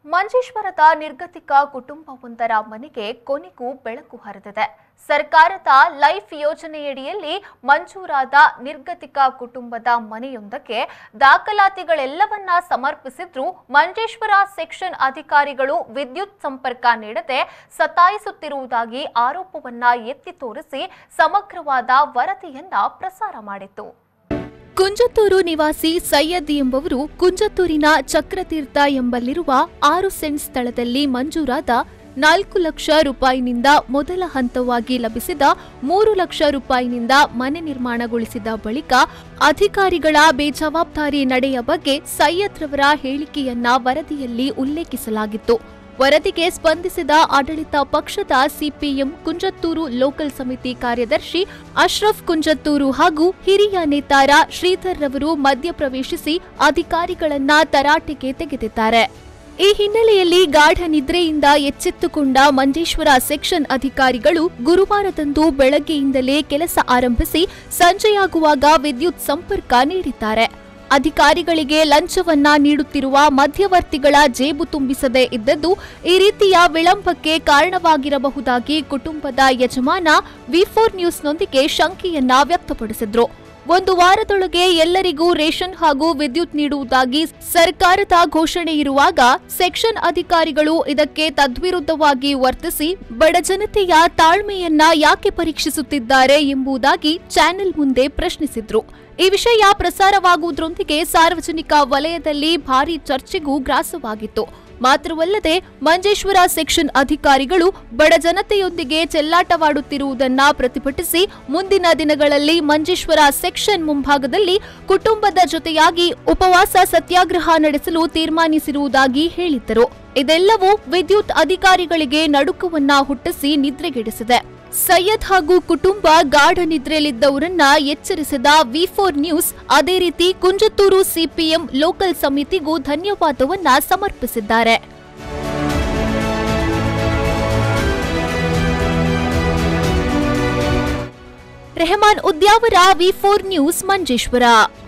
ಮಂಜೇಶ್ವರದ ನಿರ್ಗತಿಕ ಕುಟುಂಬವೊಂದರ ಮನೆಗೆ ಕೊನೆಗೂ ಬೆಳಕು ಹರಿದಿದೆ ಸರ್ಕಾರದ ಲೈಫ್ ಯೋಜನೆಯಡಿಯಲ್ಲಿ ಮಂಜೂರಾದ ನಿರ್ಗತಿಕ ಕುಟುಂಬದ ಮನೆಯೊಂದಕ್ಕೆ ದಾಖಲಾತಿಗಳೆಲ್ಲವನ್ನ ಸಮರ್ಪಿಸಿದ್ರೂ ಮಂಜೇಶ್ವರ ಸೆಕ್ಷನ್ ಅಧಿಕಾರಿಗಳು ವಿದ್ಯುತ್ ಸಂಪರ್ಕ ನೀಡದೆ ಸತಾಯಿಸುತ್ತಿರುವುದಾಗಿ ಆರೋಪವನ್ನ ಎತ್ತಿ ತೋರಿಸಿ ಸಮಗ್ರವಾದ ವರದಿಯನ್ನ ಪ್ರಸಾರ ಮಾಡಿತ್ತು ಕುಂಜತ್ತೂರು ನಿವಾಸಿ ಸೈಯದ್ ಎಂಬುವರು ಕುಂಜತ್ತೂರಿನ ಚಕ್ರತೀರ್ಥ ಎಂಬಲ್ಲಿರುವ ಆರು ಸೆಂಟ್ ಸ್ಥಳದಲ್ಲಿ ಮಂಜೂರಾದ ನಾಲ್ಕು ಲಕ್ಷ ರೂಪಾಯಿನಿಂದ ಮೊದಲ ಹಂತವಾಗಿ ಲಭಿಸಿದ ಮೂರು ಲಕ್ಷ ರೂಪಾಯಿನಿಂದ ಮನೆ ನಿರ್ಮಾಣಗೊಳಿಸಿದ ಬಳಿಕ ಅಧಿಕಾರಿಗಳ ಬೇಜವಾಬ್ದಾರಿ ನಡೆಯ ಬಗ್ಗೆ ಸೈಯದ್ ರವರ ಹೇಳಿಕೆಯನ್ನ ವರದಿಯಲ್ಲಿ ಉಲ್ಲೇಖಿಸಲಾಗಿತ್ತು ವರದಿಗೆ ಸ್ಪಂದಿಸಿದ ಆಡಳಿತ ಪಕ್ಷದ ಸಿಪಿಎಂ ಕುಂಜತ್ತೂರು ಲೋಕಲ್ ಸಮಿತಿ ಕಾರ್ಯದರ್ಶಿ ಅಶ್ರಫ್ ಕುಂಜತ್ತೂರು ಹಾಗೂ ಹಿರಿಯ ನೇತಾರ ಶ್ರೀಧರ್ ರವರು ಮಧ್ಯಪ್ರವೇಶಿಸಿ ಅಧಿಕಾರಿಗಳನ್ನ ತರಾಟೆಗೆ ತೆಗೆದಿದ್ದಾರೆ ಈ ಹಿನ್ನೆಲೆಯಲ್ಲಿ ಗಾಢ ನಿದ್ರೆಯಿಂದ ಎಚ್ಚೆತ್ತುಕೊಂಡ ಮಂಜೇಶ್ವರ ಸೆಕ್ಷನ್ ಅಧಿಕಾರಿಗಳು ಗುರುವಾರದಂದು ಬೆಳಗ್ಗೆಯಿಂದಲೇ ಕೆಲಸ ಆರಂಭಿಸಿ ಸಂಜೆಯಾಗುವಾಗ ವಿದ್ಯುತ್ ಸಂಪರ್ಕ ನೀಡಿದ್ದಾರೆ ಅಧಿಕಾರಿಗಳಿಗೆ ಲಂಚವನ್ನ ನೀಡುತ್ತಿರುವ ಮಧ್ಯವರ್ತಿಗಳ ಜೇಬು ತುಂಬಿಸದೇ ಇದ್ದದ್ದು ಈ ರೀತಿಯ ವಿಳಂಬಕ್ಕೆ ಕಾರಣವಾಗಿರಬಹುದಾಗಿ ಕುಟುಂಬದ ಯಜಮಾನ ವಿ ಫೋರ್ ನ್ಯೂಸ್ನೊಂದಿಗೆ ಶಂಕೆಯನ್ನ ವ್ಯಕ್ತಪಡಿಸಿದ್ರು ಒಂದು ವಾರದೊಳಗೆ ಎಲ್ಲರಿಗೂ ರೇಷನ್ ಹಾಗೂ ವಿದ್ಯುತ್ ನೀಡುವುದಾಗಿ ಸರ್ಕಾರದ ಘೋಷಣೆ ಇರುವಾಗ ಸೆಕ್ಷನ್ ಅಧಿಕಾರಿಗಳು ಇದಕ್ಕೆ ತದ್ವಿರುದ್ಧವಾಗಿ ವರ್ತಿಸಿ ಬಡಜನತೆಯ ತಾಳ್ಮೆಯನ್ನ ಯಾಕೆ ಪರೀಕ್ಷಿಸುತ್ತಿದ್ದಾರೆ ಎಂಬುದಾಗಿ ಚಾನೆಲ್ ಮುಂದೆ ಪ್ರಶ್ನಿಸಿದ್ರು ಈ ವಿಷಯ ಪ್ರಸಾರವಾಗುವುದರೊಂದಿಗೆ ಸಾರ್ವಜನಿಕ ವಲಯದಲ್ಲಿ ಭಾರಿ ಚರ್ಚೆಗೂ ಗ್ರಾಸವಾಗಿತ್ತು ಮಾತ್ರವಲ್ಲದೆ ಮಂಜೇಶ್ವರ ಸೆಕ್ಷನ್ ಅಧಿಕಾರಿಗಳು ಬಡ ಜನತೆಯೊಂದಿಗೆ ಚೆಲ್ಲಾಟವಾಡುತ್ತಿರುವುದನ್ನ ಪ್ರತಿಭಟಿಸಿ ಮುಂದಿನ ದಿನಗಳಲ್ಲಿ ಮಂಜೇಶ್ವರ ಸೆಕ್ಷನ್ ಮುಂಭಾಗದಲ್ಲಿ ಕುಟುಂಬದ ಜೊತೆಯಾಗಿ ಉಪವಾಸ ಸತ್ಯಾಗ್ರಹ ನಡೆಸಲು ತೀರ್ಮಾನಿಸಿರುವುದಾಗಿ ಹೇಳಿದ್ದರು ಇದೆಲ್ಲವೂ ವಿದ್ಯುತ್ ಅಧಿಕಾರಿಗಳಿಗೆ ನಡುಕವನ್ನ ಹುಟ್ಟಿಸಿ ನಿದ್ರೆಗೆಡಿಸಿದೆ ಸೈಯದ್ ಹಾಗೂ ಕುಟುಂಬ ಗಾಢ ನಿದ್ರೆಯಲ್ಲಿದ್ದವರನ್ನ ಎಚ್ಚರಿಸಿದ ವಿ ಫೋರ್ ನ್ಯೂಸ್ ಅದೇ ರೀತಿ ಕುಂಜತ್ತೂರು ಸಿಪಿಎಂ ಲೋಕಲ್ ಸಮಿತಿಗೂ ಧನ್ಯವಾದವನ್ನ ಸಮರ್ಪಿಸಿದ್ದಾರೆ Rehman Udyavar V four news Manjeshwar